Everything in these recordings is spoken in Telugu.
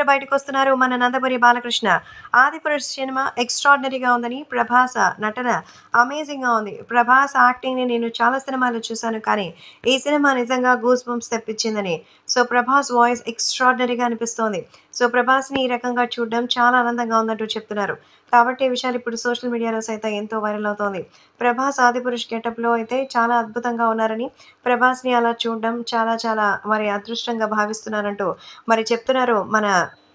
బయటకు వస్తున్నారు మన నందమూరి బాలకృష్ణ ఆదిపురుష్ సినిమా ఎక్స్ట్రాడినరీగా ఉందని ప్రభాస్ నటన అమేజింగ్గా ఉంది ప్రభాస్ యాక్టింగ్ని నేను చాలా సినిమాలు చూశాను కానీ ఈ సినిమా నిజంగా గూస్ బంప్స్ తెప్పించిందని సో ప్రభాస్ వాయిస్ ఎక్స్ట్రాడినరీగా అనిపిస్తోంది సో ప్రభాస్ని ఈ రకంగా చూడడం చాలా ఆనందంగా ఉందంటూ చెప్తున్నారు కాబట్టి ఈ విషయాలు ఇప్పుడు సోషల్ మీడియాలో సైతం ఎంతో వైరల్ అవుతోంది ప్రభాస్ ఆదిపురుష్ గెటప్లో అయితే చాలా అద్భుతంగా ఉన్నారని ప్రభాస్ని అలా చూడడం చాలా చాలా మరి అదృష్టంగా భావిస్తున్నానంటూ మరి చెప్తున్నారు మన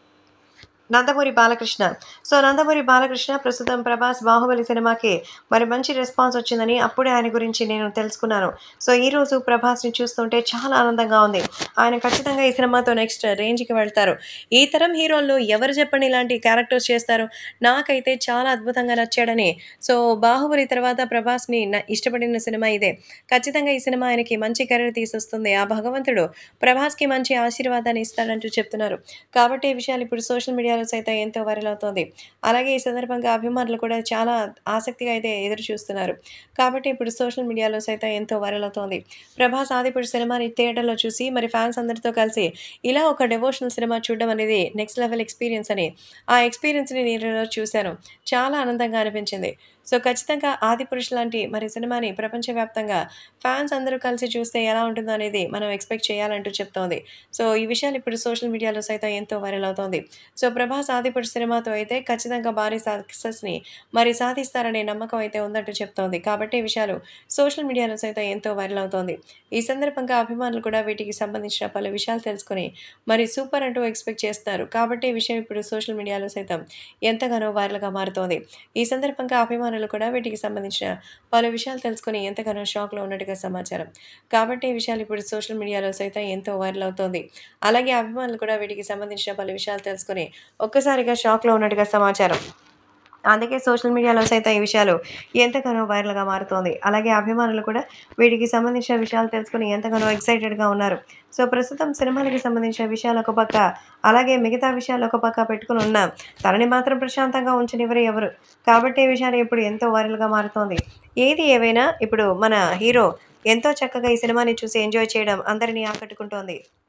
నందమూరి బాలకృష్ణ సో నందమూరి బాలకృష్ణ ప్రస్తుతం ప్రభాస్ బాహుబలి సినిమాకి మరి మంచి రెస్పాన్స్ వచ్చిందని అప్పుడే ఆయన గురించి నేను తెలుసుకున్నాను సో ఈరోజు ప్రభాస్ని చూస్తుంటే చాలా ఆనందంగా ఉంది ఆయన ఖచ్చితంగా ఈ సినిమాతో నెక్స్ట్ రేంజ్కి వెళ్తారు ఈ తరం హీరోల్లో ఎవరు చెప్పండి ఇలాంటి క్యారెక్టర్స్ చేస్తారు నాకైతే చాలా అద్భుతంగా నచ్చాడని సో బాహుబలి తర్వాత ప్రభాస్ని నా ఇష్టపడిన సినిమా ఇదే ఖచ్చితంగా ఈ సినిమా ఆయనకి మంచి కెరీర్ తీసుకొస్తుంది ఆ భగవంతుడు ప్రభాస్కి మంచి ఆశీర్వాదాన్ని ఇస్తాడంటూ చెప్తున్నారు కాబట్టి ఈ విషయాలు ఇప్పుడు సోషల్ మీడియాలో సైతం ఎంతో వైరల్ అవుతోంది అలాగే ఈ సందర్భంగా అభిమానులు కూడా చాలా ఆసక్తిగా అయితే ఎదురు చూస్తున్నారు కాబట్టి ఇప్పుడు సోషల్ మీడియాలో సైతం ఎంతో వైరల్ అవుతోంది ప్రభాస్ ఆదిపుడు సినిమాని థియేటర్లో చూసి మరి ఫ్యాన్స్ అందరితో కలిసి ఇలా ఒక డెవోషనల్ సినిమా చూడడం అనేది నెక్స్ట్ లెవెల్ ఎక్స్పీరియన్స్ అని ఆ ఎక్స్పీరియన్స్ని నేను ఈరోజు చూశాను చాలా ఆనందంగా అనిపించింది సో ఖచ్చితంగా ఆదిపురుష్ లాంటి మరి సినిమాని ప్రపంచవ్యాప్తంగా ఫ్యాన్స్ అందరూ కలిసి చూస్తే ఎలా ఉంటుందో అనేది మనం ఎక్స్పెక్ట్ చేయాలంటూ చెప్తోంది సో ఈ విషయాలు ఇప్పుడు సోషల్ మీడియాలో సైతం ఎంతో వైరల్ అవుతోంది సో ప్రభాస్ ఆదిపురుష్ సినిమాతో అయితే ఖచ్చితంగా భారీ సక్సెస్ని మరి సాధిస్తారనే నమ్మకం అయితే ఉందంటూ చెప్తోంది కాబట్టి ఈ విషయాలు సోషల్ మీడియాలో సైతం ఎంతో వైరల్ అవుతోంది ఈ సందర్భంగా అభిమానులు కూడా వీటికి సంబంధించిన పలు విషయాలు తెలుసుకొని మరి సూపర్ అంటూ ఎక్స్పెక్ట్ చేస్తున్నారు కాబట్టి ఈ విషయం ఇప్పుడు సోషల్ మీడియాలో సైతం ఎంతగానో వైరల్గా మారుతోంది ఈ సందర్భంగా అభిమానులు కూడా వీటికి సంబంధించిన పలు విషయాలు తెలుసుకొని ఎంతగానో షాక్లో ఉన్నట్టుగా సమాచారం కాబట్టి ఈ విషయాలు ఇప్పుడు సోషల్ మీడియాలో సైతం ఎంతో వైరల్ అవుతోంది అలాగే అభిమానులు కూడా వీటికి సంబంధించిన పలు విషయాలు తెలుసుకొని ఒక్కసారిగా షాక్లో ఉన్నట్టుగా సమాచారం అందుకే సోషల్ మీడియాలో సైతం ఈ విషయాలు ఎంతగానో వైరల్గా మారుతోంది అలాగే అభిమానులు కూడా వీటికి సంబంధించిన విషయాలు తెలుసుకుని ఎంతగానో ఎక్సైటెడ్గా ఉన్నారు సో ప్రస్తుతం సినిమాలకి సంబంధించిన విషయాలు ఒక పక్క అలాగే మిగతా విషయాలు ఒక పక్క పెట్టుకుని ఉన్న తనని మాత్రం ప్రశాంతంగా ఉంచనివ్వరు ఎవరు కాబట్టి ఈ విషయాలు ఇప్పుడు ఎంతో వైరల్గా మారుతోంది ఏది ఏవైనా ఇప్పుడు మన హీరో ఎంతో చక్కగా ఈ సినిమాని చూసి ఎంజాయ్ చేయడం అందరినీ ఆకట్టుకుంటోంది